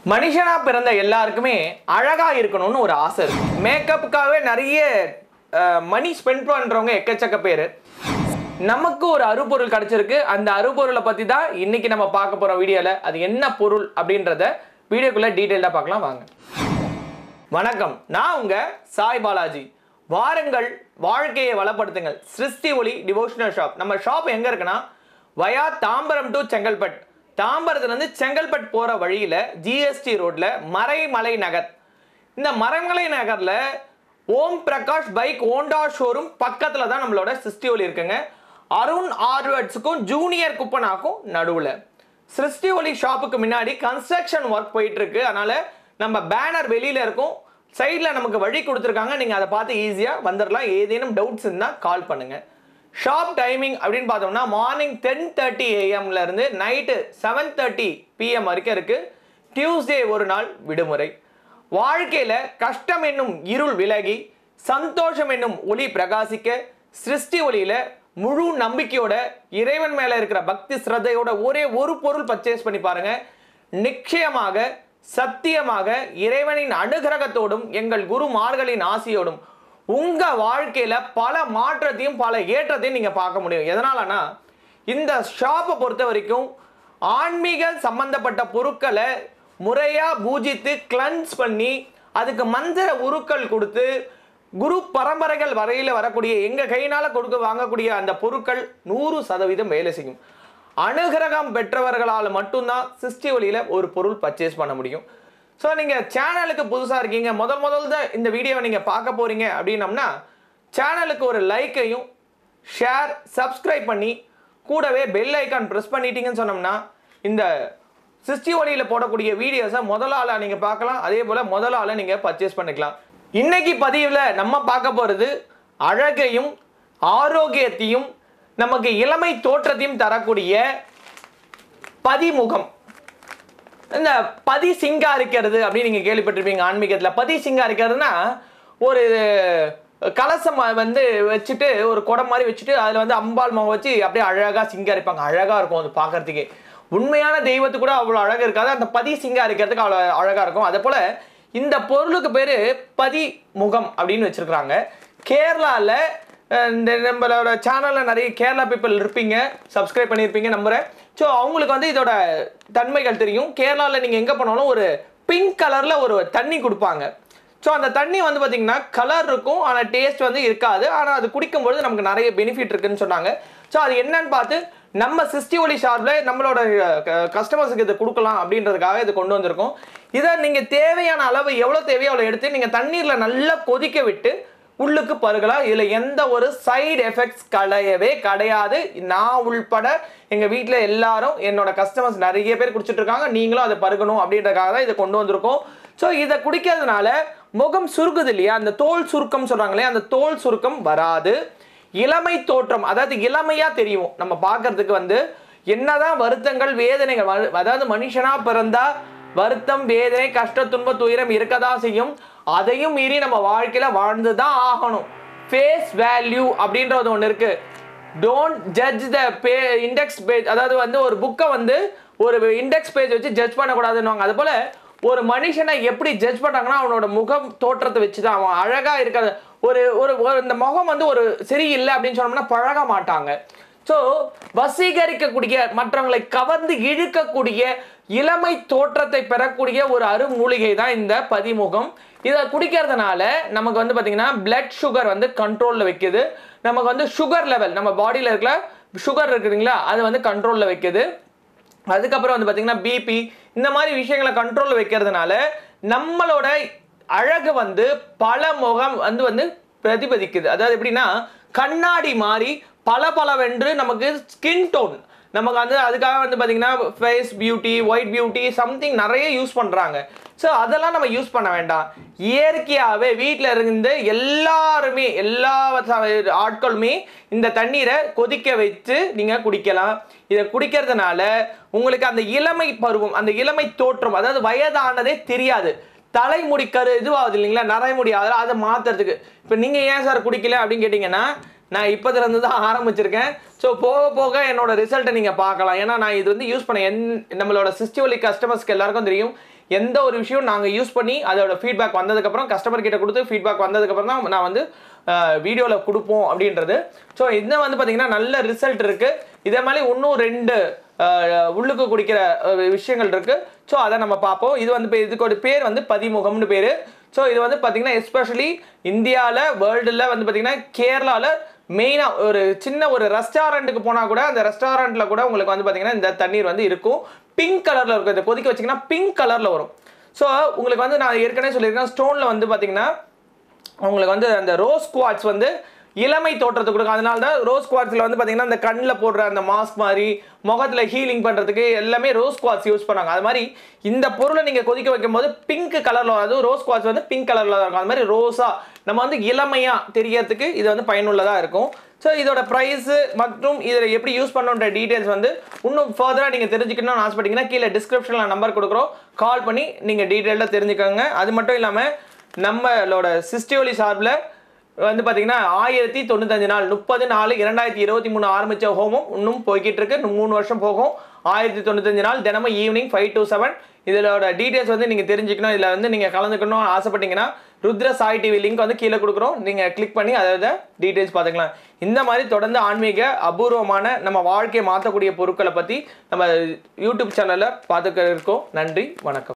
மனுஷனா பிறந்த எல்லாருக்குமே அழகா இருக்கணும்னு ஒரு ஆசை இருக்கு மேக்கப்புக்காகவே நிறைய மணி ஸ்பெண்ட் பண்றவங்க எக்கச்சக்க பேர் நமக்கு ஒரு அருப்பொருள் கிடைச்சிருக்கு அந்த அருப்பொருளை பத்தி தான் இன்னைக்கு நம்ம பார்க்க போறோம் வீடியோல அது என்ன பொருள் அப்படின்றத வீடியோக்குள்ள டீட்டெயிலாக பார்க்கலாம் வாங்க வணக்கம் நான் உங்க சாய் பாலாஜி வாருங்கள் வாழ்க்கையை வளப்படுத்துங்கள் சிருஷ்டி ஒளி டிவோஷனல் ஷாப் நம்ம ஷாப் எங்க இருக்குன்னா வயா தாம்பரம் டு செங்கல்பட் தாம்பரத்துல இருந்து செங்கல்பட் போற வழியில ஜிஎஸ்டி ரோட்ல மறைமலை நகர் இந்த மறைமலை நகர்ல Om Prakash bike Honda showroom பக்கத்துல தான் நம்மளோட சிருஷ்டி ஒளி இருக்குங்க அருண் ஆர்வர்ட்ஸுக்கும் ஜூனியர் குப்பனாக்கும் நடுவுல சிருஷ்டி ஒளி ஷாப்புக்கு முன்னாடி கன்ஸ்ட்ரக்ஷன் ஒர்க் போயிட்டு இருக்கு அதனால நம்ம பேனர் வெளியில இருக்கும் சைடில் நமக்கு வழி கொடுத்துருக்காங்க நீங்கள் அதை பார்த்து ஈஸியாக வந்துடலாம் ஏதேனும் டவுட்ஸ் இருந்தால் கால் பண்ணுங்க ஷாப் டைமிங் அப்படின்னு பார்த்தோம்னா மார்னிங் டென் தேர்ட்டி ஏஎம்ல இருந்து நைட்டு செவன் தேர்ட்டி பிஎம் வரைக்கும் இருக்கு டியூஸ்டே ஒரு நாள் விடுமுறை வாழ்க்கையில கஷ்டம் என்னும் இருள் விலகி சந்தோஷம் என்னும் ஒளி பிரகாசிக்க சிருஷ்டி ஒளியில முழு நம்பிக்கையோட இறைவன் மேல இருக்கிற பக்தி ஸ்ரத்தையோட ஒரே ஒரு பொருள் பர்ச்சேஸ் பண்ணி பாருங்க நிச்சயமாக சத்தியமாக இறைவனின் அனுகிரகத்தோடும் எங்கள் குருமார்களின் ஆசியோடும் உங்க வாழ்க்கையில பல மாற்றத்தையும் பல ஏற்றத்தையும் நீங்க பார்க்க முடியும் எதனாலனா இந்த ஷாப்பை பொறுத்த வரைக்கும் ஆன்மீக சம்பந்தப்பட்ட பொருட்களை முறையா பூஜித்து கிளன்ஸ் பண்ணி அதுக்கு மந்திர உருக்கள் கொடுத்து குரு பரம்பரைகள் வரையில வரக்கூடிய எங்க கையினால கொடுக்க வாங்கக்கூடிய அந்த பொருட்கள் நூறு சதவீதம் வேலை செய்யும் அனுகிரகம் பெற்றவர்களால் மட்டும்தான் சிருஷ்டி வழியில ஒரு பொருள் பர்ச்சேஸ் பண்ண முடியும் ஸோ நீங்கள் சேனலுக்கு புதுசாக இருக்கீங்க முதல் முதல் தான் இந்த வீடியோவை நீங்கள் பார்க்க போறீங்க அப்படின்னம்னா சேனலுக்கு ஒரு லைக்கையும் ஷேர் சப்ஸ்கிரைப் பண்ணி கூடவே பெல் ஐக்கான் ப்ரெஸ் பண்ணிட்டீங்கன்னு சொன்னோம்னா இந்த சிருஷ்டி வழியில் போடக்கூடிய வீடியோஸை முதல் ஆளாக நீங்கள் பார்க்கலாம் அதே போல் முதல் ஆளை நீங்கள் பர்ச்சேஸ் பண்ணிக்கலாம் இன்னைக்கு பதிவில் நம்ம பார்க்க போகிறது அழகையும் ஆரோக்கியத்தையும் நமக்கு இளமை தோற்றத்தையும் தரக்கூடிய பதிமுகம் இந்த பதி சிங்காரிக்கிறது அப்படின்னு நீங்கள் கேள்விப்பட்டிருப்பீங்க ஆன்மீகத்தில் பதி சிங்காரிக்கிறதுனா ஒரு கலசம் வந்து வச்சுட்டு ஒரு குடம் மாதிரி வச்சுட்டு அதில் வந்து அம்பாள் முகம் வச்சு அப்படியே அழகாக சிங்காரிப்பாங்க அழகாக இருக்கும் அது பார்க்கறதுக்கே உண்மையான தெய்வத்து கூட அவ்வளோ அழகாக இருக்காது அந்த பதி சிங்காரிக்கிறதுக்கு அவ்வளோ அழகாக இருக்கும் அதே போல் இந்த பொருளுக்கு பேர் பதி முகம் அப்படின்னு வச்சுருக்குறாங்க கேரளாவில் இந்த நம்மளோட சேனலில் நிறைய கேரளா பீப்புள் இருப்பீங்க சப்ஸ்கிரைப் பண்ணியிருப்பீங்க நம்புகிறேன் ஸோ அவங்களுக்கு வந்து இதோட தன்மைகள் தெரியும் கேரளாவில் நீங்கள் எங்கே போனாலும் ஒரு பிங்க் கலரில் ஒரு தண்ணி கொடுப்பாங்க ஸோ அந்த தண்ணி வந்து பார்த்தீங்கன்னா கலர் இருக்கும் ஆனால் டேஸ்ட் வந்து இருக்காது ஆனால் அது குடிக்கும்பொழுது நமக்கு நிறைய பெனிஃபிட் இருக்குன்னு சொன்னாங்க ஸோ அது என்னன்னு பார்த்து நம்ம சிஸ்டி ஒலி ஷார்ப்பில் நம்மளோட கஸ்டமர்ஸுக்கு இது கொடுக்கலாம் அப்படின்றதுக்காக இது கொண்டு வந்திருக்கோம் இதை நீங்கள் தேவையான அளவு எவ்வளோ தேவையோ அவ்வளோ எடுத்து நீங்கள் தண்ணீரில் நல்லா கொதிக்க விட்டு உள்ளுக்கு பருகலாம் இதில் எந்த ஒரு சைடு எஃபெக்ட்ஸ் கிடையவே கிடையாது நான் உள்பட எங்கள் வீட்டில் எல்லாரும் என்னோட கஸ்டமர்ஸ் நிறைய பேர் குடிச்சிட்டு இருக்காங்க நீங்களும் அதை பருகணும் அப்படின்றதுக்காக தான் இதை கொண்டு வந்திருக்கோம் ஸோ இதை குடிக்கிறதுனால முகம் சுருக்குது இல்லையா அந்த தோல் சுருக்கம் சொல்கிறாங்க இல்லையா அந்த தோல் சுருக்கம் வராது இளமை தோற்றம் அதாவது இளமையா தெரியும் நம்ம பார்க்கறதுக்கு வந்து என்னதான் வருத்தங்கள் வேதனைகள் வ- அதாவது மனுஷனா பிறந்தா வருத்தம் வேதனை கஷ்ட துன்ப துயரம் இருக்கதான் செய்யும் அதையும் மீறி நம்ம வாழ்க்கையில வாழ்ந்து தான் ஆகணும் ஃபேஸ் வேல்யூ அப்படின்றது ஒன்று இருக்கு don't judge the pay index page அதாவது வந்து ஒரு புக்கை வந்து ஒரு இண்டெக்ஸ் பேஜ் வச்சு ஜட்ஜ் பண்ணக்கூடாதுன்னு அது போல ஒரு மனுஷனை எப்படி ஜட்ஜ் பண்றாங்கன்னா அவனோட முகம் தோற்றத்தை வச்சு தான் அவன் அழகா இருக்கிறது ஒரு ஒரு ஒரு இந்த முகம் வந்து ஒரு சரியில்லை அப்படின்னு சொன்னோம்னா பழக மாட்டாங்க ஸோ வசீகரிக்கக்கூடிய மற்றவங்களை கவர்ந்து இழுக்கக்கூடிய இளமை தோற்றத்தை பெறக்கூடிய ஒரு அருமூலிகை தான் இந்த பதிமுகம் இதை குடிக்கிறதுனால நமக்கு வந்து பார்த்தீங்கன்னா பிளட் சுகர் வந்து கண்ட்ரோலில் வைக்குது நமக்கு வந்து சுகர் லெவல் நம்ம பாடியில் இருக்கிற சுகர் இருக்குதுங்களா அது வந்து கண்ட்ரோலில் வைக்குது அதுக்கப்புறம் வந்து பார்த்தீங்கன்னா பிபி இந்த மாதிரி விஷயங்களை கண்ட்ரோலில் வைக்கிறதுனால நம்மளோட அழகு வந்து பல முகம் வந்து வந்து பிரதிபலிக்குது அதாவது எப்படின்னா கண்ணாடி மாதிரி பல பலவென்று நமக்கு ஸ்கின் டோன் நமக்கு வந்து அதுக்காக வந்து பார்த்தீங்கன்னா face beauty white beauty something நிறைய யூஸ் பண்ணுறாங்க ஸோ அதெல்லாம் நம்ம யூஸ் பண்ண வேண்டாம் இயற்கையாகவே வீட்டில் இருந்து எல்லாருமே எல்லா ச- ஆட்களுமே இந்த தண்ணீரை கொதிக்க வச்சு நீங்கள் குடிக்கலாம் இதை குடிக்கிறதுனால உங்களுக்கு அந்த இளமை பருவம் அந்த இளமை தோற்றம் அதாவது வயதானதே தெரியாது தலைமுடி கரு இதுவாகுது இல்லைங்களா நரைமுடி அதில் அதை மாற்றுறதுக்கு இப்போ நீங்கள் ஏன் சார் குடிக்கல அப்படின்னு கேட்டிங்கன்னா நான் இப்போதுலேருந்து தான் ஆரம்பிச்சிருக்கேன் ஸோ போக போக என்னோட ரிசல்ட்டை நீங்கள் பார்க்கலாம் ஏன்னா நான் இது வந்து யூஸ் பண்ண என் நம்மளோட சிஸ்டிவலி கஸ்டமர்ஸ்க்கு எல்லாருக்கும் தெரியும் எந்த ஒரு விஷயம் நாங்கள் யூஸ் பண்ணி அதோட ஃபீட்பேக் வந்ததுக்கப்புறம் கஸ்டமர் கிட்ட கொடுத்து ஃபீட்பேக் வந்ததுக்கப்புறம் தான் நான் வந்து வீடியோவில் கொடுப்போம் அப்படின்றது ஸோ இன்னும் வந்து பார்த்தீங்கன்னா நல்ல ரிசல்ட் இருக்குது இதே மாதிரி இன்னும் ரெண்டு அஹ், உள்ளுக்கு குடிக்கிற அஹ், விஷயங்கள் இருக்கு ஸோ அதை நம்ம பார்ப்போம் இது வந்து இப்ப இதுக்கோட பேர் வந்து பதிமுகம்னு பேர் ஸோ இது வந்து பார்த்தீங்கன்னா எஸ்பெஷலி இந்தியாவில் வேர்ல்டில் வந்து பார்த்தீங்கன்னா கேரளாவில் மெயினாக ஒரு சின்ன ஒரு ரெஸ்டாரண்ட்டுக்கு போனால் கூட அந்த ரெஸ்டாரண்ட்டில் கூட உங்களுக்கு வந்து பார்த்தீங்கன்னா இந்த தண்ணீர் வந்து இருக்கும் பிங்க் கலரில் இருக்கும் இதை கொதிக்க வச்சிங்கன்னா பிங்க் கலரில் வரும் ஸோ உங்களுக்கு வந்து நான் ஏற்கனவே சொல்லியிருக்கேன் ஸ்டோனில் வந்து பார்த்தீங்கன்னா உங்களுக்கு வந்து அந்த ரோஸ் குவாட்ஸ் வந்து இளமை தோற்றத்தை கொடுக்கும் அதனால தான் ரோஸ் குவாட்ஸில் வந்து பார்த்தீங்கன்னா அந்த கண்ணில் போடுற அந்த மாஸ்க் மாதிரி முகத்தில் ஹீலிங் பண்ணுறதுக்கு எல்லாமே ரோஸ் குவாட்ஸ் யூஸ் பண்ணாங்க அது மாதிரி இந்த பொருளை நீங்கள் கொதிக்க வைக்கும்போது பிங்க் கலரில் அதுவும் ரோஸ் குவாட்ஸ் வந்து பிங்க் கலரில் இருக்கும் அது மாதிரி ரோஸாக நம்ம வந்து இளமையாக தெரியறதுக்கு இது வந்து பயனுள்ளதாக இருக்கும் ஸோ இதோட ப்ரைஸு மற்றும் இதில் எப்படி யூஸ் பண்ணுன்ற டீட்டெயில்ஸ் வந்து இன்னும் ஃபர்தராக நீங்கள் தெரிஞ்சுக்கணும்னு ஆசைப்பட்டீங்கன்னா கீழே டிஸ்கிரிப்ஷனில் நம்பர் கொடுக்குறோம் கால் பண்ணி நீங்கள் டீட்டெயிலாக தெரிஞ்சுக்கோங்க அது மட்டும் இல்லாமல் நம்மளோட சிஸ்டியோலி சார்பில் வந்து பார்த்தீங்கன்னா ஆயிரத்தி தொண்ணூத்தஞ்சு நாள் முப்பது நாலு இரண்டாயிரத்தி இருபத்தி மூணு ஆரம்பித்த ஹோமம் இன்னும் போய்கிட்டு இருக்கு இன்னும் மூணு வருஷம் போகும் ஆயிரத்தி தொண்ணூத்தஞ்சு நாள் தினமும் ஈவினிங் ஃபைவ் டு செவன் இதோட டீட்டெயில்ஸ் வந்து நீங்கள் தெரிஞ்சுக்கணும் இதில் வந்து நீங்கள் கலந்துக்கணும் ஆசைப்பட்டீங்கன்னா ருத்ர சாய் டிவி லிங்க் வந்து கீழே கொடுக்குறோம் நீங்கள் கிளிக் பண்ணி அதை டீட்டெயில்ஸ் பார்த்துக்கலாம் இந்த மாதிரி தொடர்ந்து ஆன்மீக அபூர்வமான நம்ம வாழ்க்கையை மாற்றக்கூடிய பொருட்களை பற்றி நம்ம யூடியூப் சேனலில் பார்த்துக்க இருக்கோம் நன்றி வணக்கம்